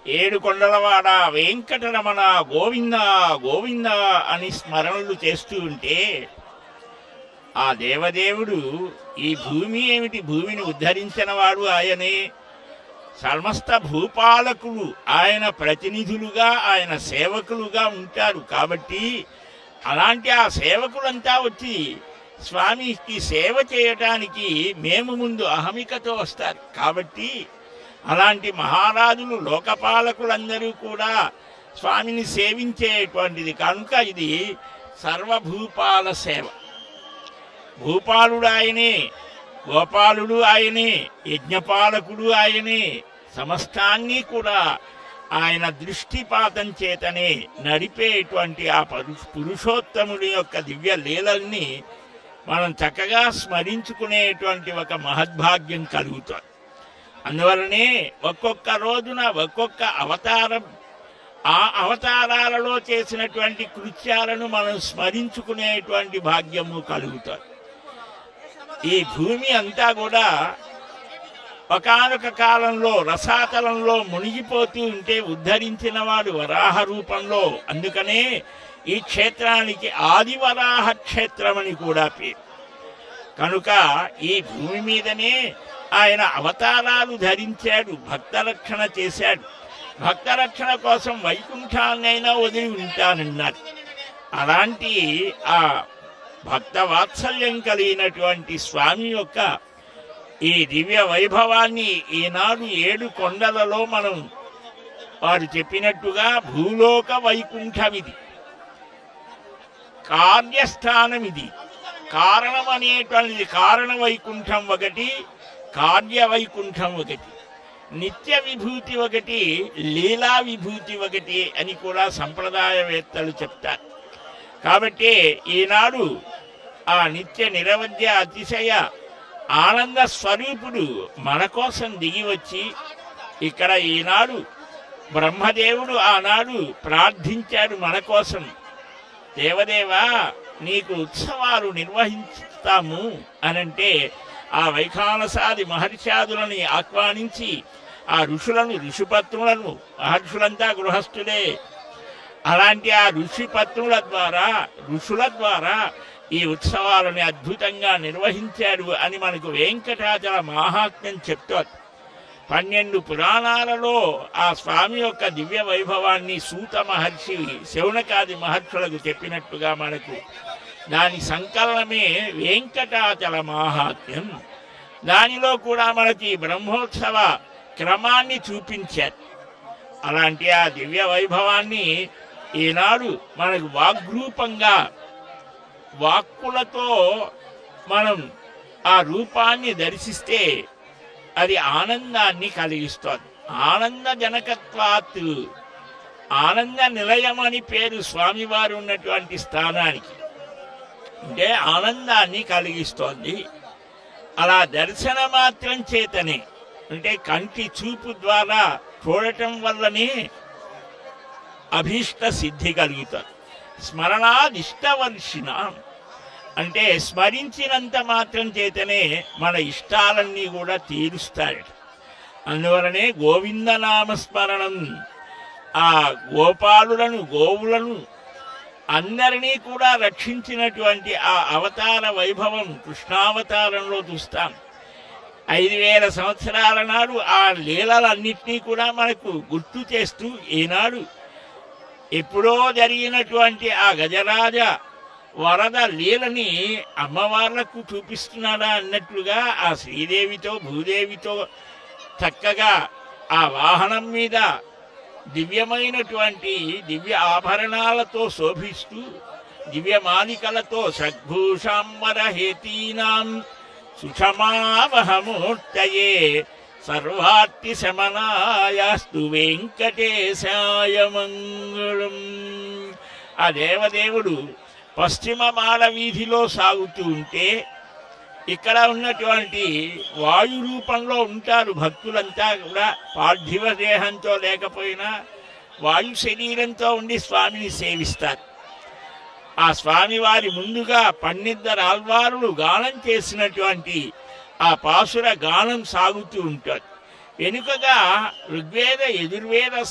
ఏడు కొండలవాడ వెంకటరమణ గోవింద గోవింద అని స్మరణలు చేస్తూ ఉంటే ఆ దేవదేవుడు ఈ భూమి ఏమిటి భూమిని ఉద్ధరించిన వాడు ఆయనే సమస్త భూపాలకులు ఆయన ప్రతినిధులుగా ఆయన సేవకులుగా ఉంటారు కాబట్టి అలాంటి ఆ సేవకులంతా వచ్చి స్వామికి సేవ చేయటానికి మేము ముందు అహమికతో వస్తారు కాబట్టి అలాంటి మహారాజులు లోకపాలకులందరూ కూడా స్వామిని సేవించేటువంటిది కనుక ఇది సర్వభూపాల సేవ భూపాలుడు ఆయనే గోపాలుడు ఆయనే యజ్ఞపాలకుడు ఆయనే సమస్తాన్ని కూడా ఆయన దృష్టిపాతం చేతనే నడిపేటువంటి ఆ పరు- పురుషోత్తముడి యొక్క దివ్య లీలల్ని మనం చక్కగా స్మరించుకునేటువంటి ఒక మహద్భాగ్యం కలుగుతుంది అందువలనే ఒక్కొక్క రోజున ఒక్కొక్క అవతారం ఆ అవతారాలలో చేసినటువంటి కృత్యాలను మనం స్మరించుకునేటువంటి భాగ్యము కలుగుతుంది ఈ భూమి అంతా కూడా ఒకానొక కాలంలో రసాతలంలో మునిగిపోతూ ఉంటే ఉద్ధరించిన వాడు వరాహ రూపంలో అందుకనే ఈ క్షేత్రానికి ఆదివరాహ క్షేత్రమని కూడా పేరు కనుక ఈ భూమి మీదనే ఆయన అవతారాలు ధరించాడు భక్త రక్షణ చేశాడు భక్త రక్షణ కోసం వైకుంఠాన్నైనా వదిలి ఉంటానన్నాడు అలాంటి ఆ భక్త వాత్సల్యం కలిగినటువంటి స్వామి యొక్క ఈ దివ్య వైభవాన్ని ఈనాడు ఏడు కొండలలో మనం వారు చెప్పినట్టుగా భూలోక వైకుంఠమిది కార్యస్థానం ఇది కారణం అనేటువంటిది కారణ వైకుంఠం ఒకటి కార్య వైకుంఠం ఒకటి నిత్య విభూతి ఒకటి లీలా విభూతి ఒకటి అని కూడా సంప్రదాయవేత్తలు చెప్తారు కాబట్టి ఈనాడు ఆ నిత్య నిరవధ్య అతిశయ ఆనంద స్వరూపుడు మన కోసం దిగి వచ్చి ఇక్కడ ఈనాడు బ్రహ్మదేవుడు ఆనాడు ప్రార్థించాడు మన కోసం దేవదేవా నీకు ఉత్సవాలు నిర్వహిస్తాము అనంటే ఆ వైఖానసాది మహర్షాదులని ఆహ్వానించి ఆ ఋషులను ఋషిపత్రులను మహర్షులంతా గృహస్థులే అలాంటి ఆ ఋషిపత్రుల ద్వారా ఋషుల ద్వారా ఈ ఉత్సవాలని అద్భుతంగా నిర్వహించాడు అని మనకు వెంకటాచల మహాత్మ్యం చెప్తోంది పన్నెండు పురాణాలలో ఆ స్వామి యొక్క దివ్య వైభవాన్ని సూత మహర్షి శౌనకాది మహర్షులకు చెప్పినట్టుగా మనకు దాని సంకలనమే వెంకటాచల మహాత్మ్యం దానిలో కూడా మనకి బ్రహ్మోత్సవ క్రమాన్ని చూపించారు అలాంటి ఆ దివ్య వైభవాన్ని ఈనాడు మనకు వాగ్రూపంగా వాక్కులతో మనం ఆ రూపాన్ని దర్శిస్తే అది ఆనందాన్ని కలిగిస్తోంది ఆనంద జనకత్వాత్ ఆనంద నిలయం అని పేరు స్వామివారు ఉన్నటువంటి స్థానానికి అంటే ఆనందాన్ని కలిగిస్తోంది అలా దర్శన మాత్రం చేతనే అంటే కంటి చూపు ద్వారా చూడటం వల్లనే అభీష్ట సిద్ధి కలుగుతుంది స్మరణాదిష్టవర్షిణ అంటే స్మరించినంత మాత్రం చేతనే మన ఇష్టాలన్నీ కూడా తీరుస్తాడు అందువలనే గోవిందనామ స్మరణం ఆ గోపాలులను గోవులను అందరినీ కూడా రక్షించినటువంటి ఆ అవతార వైభవం కృష్ణావతారంలో చూస్తాం ఐదు వేల సంవత్సరాల నాడు ఆ లీలలన్నింటినీ కూడా మనకు గుర్తు చేస్తూ ఈనాడు ఎప్పుడో జరిగినటువంటి ఆ గజరాజ వరద లీలని అమ్మవార్లకు చూపిస్తున్నాడా అన్నట్లుగా ఆ శ్రీదేవితో భూదేవితో చక్కగా ఆ వాహనం మీద దివ్యమైనటువంటి దివ్య ఆభరణాలతో శోభిస్తూ దివ్య మాలికలతో సద్భూషాంబర హేతీనాం సుషమావహమూర్తయే సర్వార్తి శమనాయాస్తు వెంకటేశాయ మంగళం ఆ దేవదేవుడు పశ్చిమ మాల వీధిలో సాగుతూ ఉంటే ఇక్కడ ఉన్నటువంటి వాయు రూపంలో ఉంటారు భక్తులంతా కూడా పార్థివ దేహంతో లేకపోయినా వాయు శరీరంతో ఉండి స్వామిని సేవిస్తారు ఆ స్వామివారి ముందుగా పన్నిద్దరు ఆల్వారులు గానం చేసినటువంటి ఆ పాసుర గానం సాగుతూ ఉంటుంది వెనుకగా ఋగ్వేద యజుర్వేద